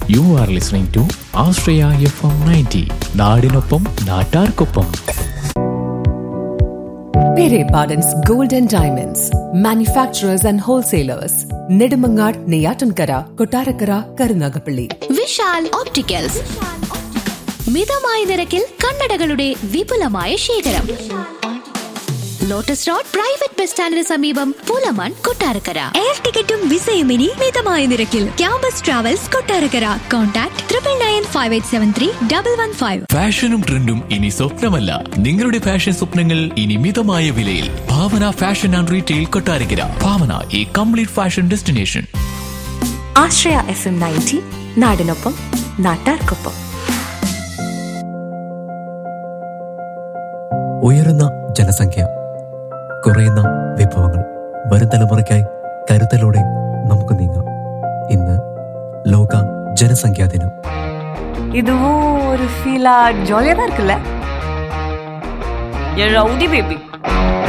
U are listening to Ashraya F M ninety നാടിനൊപ്പം നാട്ടാർക്കൊപ്പം Pere Pardon's Gold and Diamonds, manufacturers and wholesalers, Nedumangad, Neyatankara, Kotarakara, Karunagapalli. Vishal opticals മിതമായ നിരക്കിൽ കണ്ണടകളുടെ വിപുലമായ ശേഖരം ലോട്ടസ് റോഡ് പ്രൈവറ്റ് ബസ് സ്റ്റാൻഡിന് സമീപം പൂലമാൻ കൊട്ടാരക്കര എയർ ടിക്കറ്റും വിസയും ഇനി മിതമായ നിരക്കിൽ campus travels Kottarakkara contact triple nine five eight seven three double one five ഫാഷനും ട്രെൻഡും ഇനി സ്വപ്നമല്ല നിങ്ങളുടെ ഫാഷൻ സ്വപ്നങ്ങൾ ഇനി മിതമായ വിലയിൽ Bhavana fashion and retail Kottarakkara Bhavana ഈ complete fashion destination Ashraya F M ninety നാടിനൊപ്പം നാട്ടാർക്കൊപ്പം ഉയരുന്ന ജനസംഖ്യ കുറയുന്ന വിഭവങ്ങൾ വരും തലമുറയ്ക്കായി കരുതലോടെ നമുക്ക് നീങ്ങാം ഇന്ന് ലോക ജനസംഖ്യാ ദിനം இதுவும் ஒரு ஃபீலா ஜாலியாக தான் இருக்குல்ல என் ரவுடி பேபி